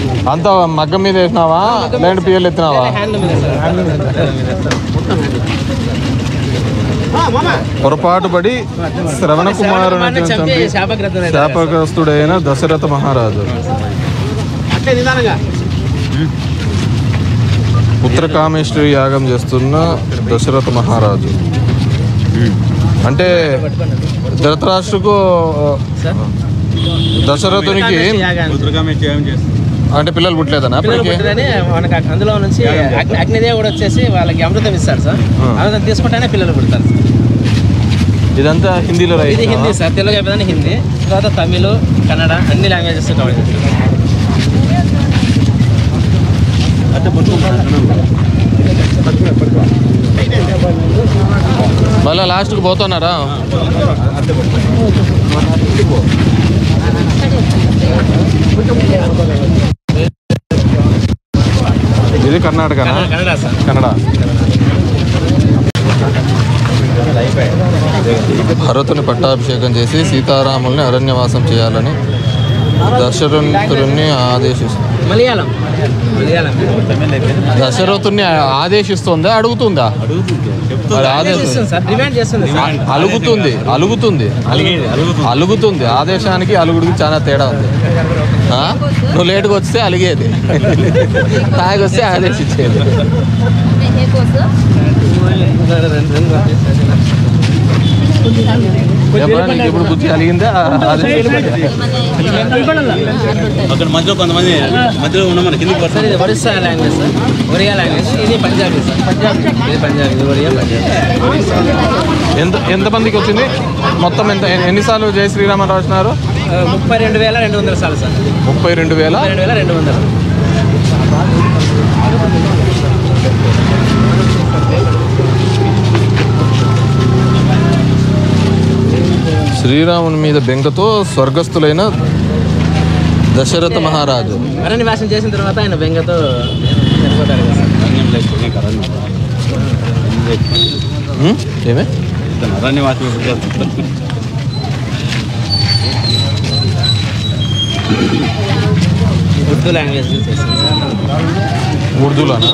అంతా మగ్గం మీద వేసినావా లేదంటే పిఎల్ ఎత్తినావా హ్యాండ్లూమ్ మీద సార్ పొరపాటు పడి శ్రవణ కుమార్ కుమార్ని చంపి శాపగ్రద్దం అయితే శాపగ్రస్తుడైన దశరథ మహారాజు అట్లే నిదానంగా ఉత్తరకామేశ్వరి యాగం చేస్తున్న దశరథ మహారాజు అంటే ధృతరాష్ట్రకు దశరథునికి యాగాన్ని. అంటే పిల్లలు పుట్టలేదనా పిల్లలు అప్పటికి పుట్టిరని మనకు అక్- అందులో నుంచి అగ్ని- అగ్నిదేవుడు వచ్చేసి వాళ్ళకి అమృతం ఇస్తాడు సార్ ఆ. అమృతం తీసుకుంటేనే పిల్లలు పుడతారు సార్. ఇదంతా హిందీలో ఇది రాయించినావా? హిందీ సార్ తెలుగు అయిపోయిందని హిందీ తర్వాత తమిళ్ కన్నడ అన్ని లాంగ్వేజెస్ కవర్ చేస్తారు మళ్ళీ లాస్ట్కి పోతున్నారా ఇది కర్ణాటకనా కన్నడ- కన్నడ సార్ కన్నడ భరతుని పట్టాభిషేకం చేసి సీతారాముల్ని అరణ్యవాసం చేయాలని దశరథుని ఆదేశిస్తుంది మలయాళం మలయాళం దశరథుని ఆదేశిస్తుందా అడుగుతుందా మరి ఆదేశం చేస్తుంది సార్ డిమాండ్ చేస్తుంది సార్ అలుగుతుంది అలుగుతుంది అలుగుతుంది ఆదేశానికి అలుగుడికి చాలా తేడా ఉంది ఆ? నువ్వు లేటుగా వస్తే అలిగేది తాగి వస్తే ఆదేశించేది ఏమ్మా, నీకు ఇప్పుడు బుద్ధి కలిగిందా ఆదేశించిందా? అక్కడ మధ్యలో కొంతమంది మధ్యలో ఉన్న మన కిందికి సార్ ఇది Orissa language sir Oriya language ఇది పంజాబీ సార్ పంజాబీ ఇది పంజాబీ ఇది ఒరియా పంజాబీ ఎంత ఎంతమందికి వచ్చింది మొత్తం ఎంత ఎన్ని- ఎన్నిసార్లు జయ శ్రీరామ రాసినారు ఆ, ముప్పై రెండు వేల రెండు వందల సార్లు సార్ ముప్పై రెండు వేల ముప్పై రెండు వేల రెండు వందలు శ్రీరాముని మీద బెంగతో స్వర్గస్థులైన దశరథ మహారాజు అరణ్యవాసం చేసిన తర్వాత ఆయన బెంగతో చనిపోతాడు కదా సార్ ఉం? ఏమే అరణ్య వాసి ఉర్దూ లాంగ్వేజ్ చేసింది సార్ ఉర్దూలోనా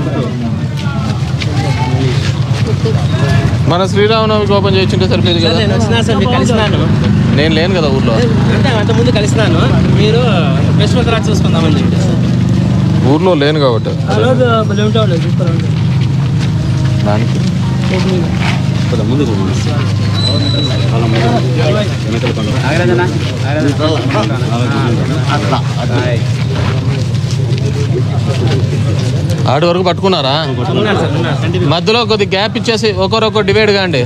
మన శ్రీరామనవమికి ఓపెన్ చేయించుంటే సరిపోయేది సార్ కదా నేను వచ్చినా సార్ మీకు కలిసినాను నేను లేను కదా ఊర్లో అంటే అంత ముందు కలిసినాను మీరు ఫెస్టివల్ తర్వాత చూసుకుందామని చెప్పి సార్ ఊర్లో లేను కాబట్టి దానికి ముందుకు వాళ్ళ ముందు వెనకాల కొండ. ఆడి వరకు పట్టుకున్నారా ఉన్నాను సార్ ఉన్నాను సార్ మధ్యలో కొద్ది గ్యాప్ ఇచ్చేసి ఒకరొకరు డివైడ్ కాండి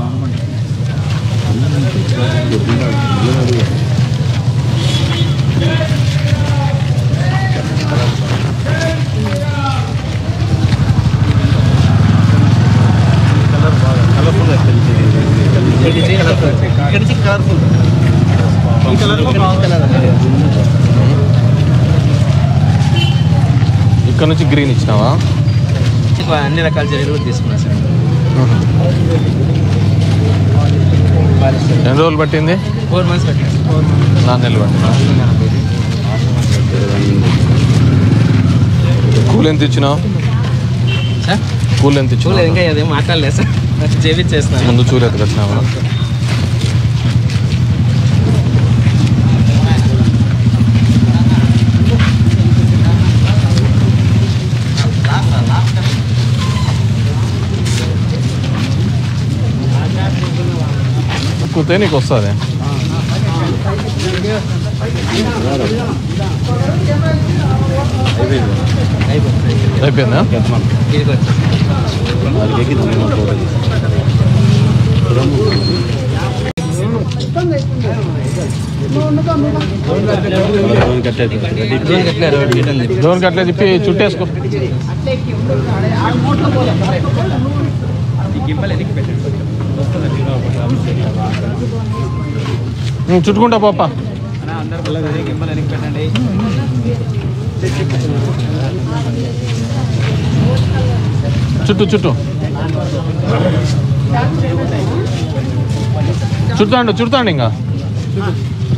ఇక్కడ నుంచి గ్రీన్ ఇచ్చినావా ఎక్కువ అన్ని రకాల చర్యలు కూడా తీసుకున్నాను సార్ ఎన్ని రోజులు పట్టింది ఫోర్ మంత్స్ పెట్టాను నాలుగు నెలలు పట్టిందా కూల్ ఎంత ఇచ్చినావు సార్ కూల్ ఎంత చూడలేదు ఇచ్చినావు ఇంకా అదేం మాట్లాడలేదు సార్ చేపించేస్తున్నాను ముందు చూలు ఎంత కట్టినావా కుతే నీకు వస్తుంది అయిపోయింది అయిపోయిందా ఇదిగో వచ్చేసి. వాడికి ఎక్కి దాన్ని మనం ఫోటో తీస్తాం. వాళ్ళ ఫోన్ కట్ అయిపోయింది. రెడీ. డ్రోన్ కట్టినారు రిటర్న్ చెప్పి డ్రోన్ కట్లే తిప్పి చుట్టేసుకో ఉమ్, చుట్టుకుంటా పాప చుట్టూ చుట్టూ చుడతాండు చుడతాండు ఇంకా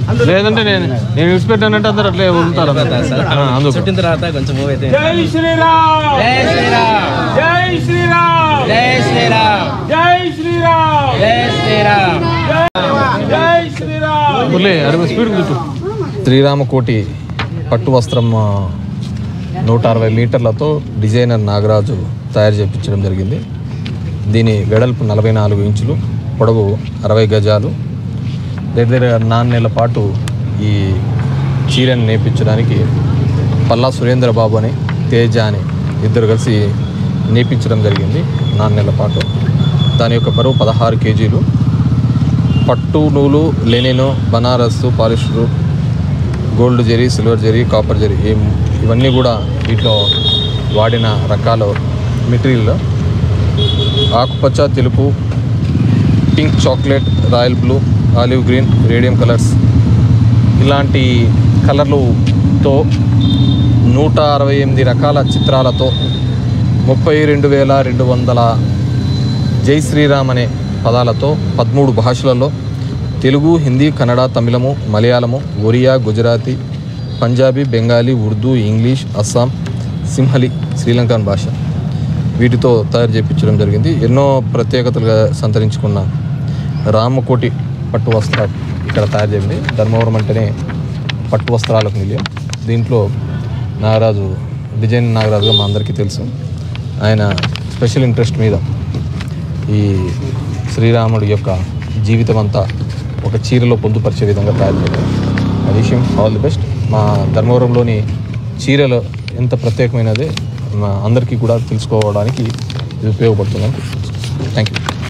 లేదంటే నేను నేను విడిచిపెట్టానంటే అందరు అట్లే వదులుతారు సార్ ఆ, అందుకు చుట్టిన తర్వాత కొంచెం మూవ్ అయితే జై శ్రీరామ్ జై శ్రీరామ్ జై శ్రీరామ్ జై శ్రీరామ్ జై శ్రీరామ్ జై శ్రీరామ్ జై శ్రీరామ్ మురళి అరవై స్పీడ్ చుట్టూ శ్రీరామకోటి పట్టు వస్త్రం ఆ, నూట అరవై మీటర్లతో డిజైనర్ నాగరాజు తయారు చేయించడం జరిగింది దీని వెడల్పు నలభై నాలుగు ఇంచులు పొడవు అరవై గజాలు దగ్గర దగ్గర నాలుగు నెలల పాటు ఈ చీరను నేర్పించడానికి పల్లా సురేంద్ర బాబు అని తేజ అని ఇద్దరు కలిసి నేర్పించడం జరిగింది నాలుగు నెలల పాటు దాని యొక్క బరువు పదహారు కేజీలు పట్టు నూలు linen Banaras polyester gold zari silver zari copper zari ఏం ఇవన్నీ కూడా వీటిలో వాడిన రకాల మెటీరియల్ ఆకుపచ్చ తెలుపు pink chocolate royal blue olive green radium colours ఇలాంటి కలర్లతో నూట అరవై ఎనిమిది రకాల చిత్రాలతో ముప్పై రెండు వేల రెండు వందల జై శ్రీరామ్ అనే పదాలతో పదమూడు భాషలలో తెలుగు హిందీ కన్నడ తమిళము మలయాళము ఒరియా గుజరాతీ పంజాబీ బెంగాలీ ఉర్దూ ఇంగ్లీష్ అస్సాం సింహలి శ్రీలంకన్ భాష వీటితో తయారు చేయించడం జరిగింది ఎన్నో ప్రత్యేకతలుగా సంతరించుకున్న రామకోటి పట్టు వస్త్రాలు ఇక్కడ తయారు చేయండి ధర్మవరం అంటేనే పట్టు వస్త్రాలకు నిలయం దీంట్లో నాగరాజు డిజైన్ నాగరాజుగా మా అందరికీ తెలుసు ఆయన స్పెషల్ ఇంట్రెస్ట్ మీద ఈ శ్రీరాముడి యొక్క జీవితం అంతా ఒక చీరలో పొందుపరిచే విధంగా తయారు చేయాలి ఆ విషయం ఆల్ ది బెస్ట్ మా ధర్మవరంలోని చీరలు ఎంత ప్రత్యేకమైనది మా అందరికీ కూడా తెలుసుకోవడానికి ఇది ఉపయోగపడుతుందని థ్యాంక్ యూ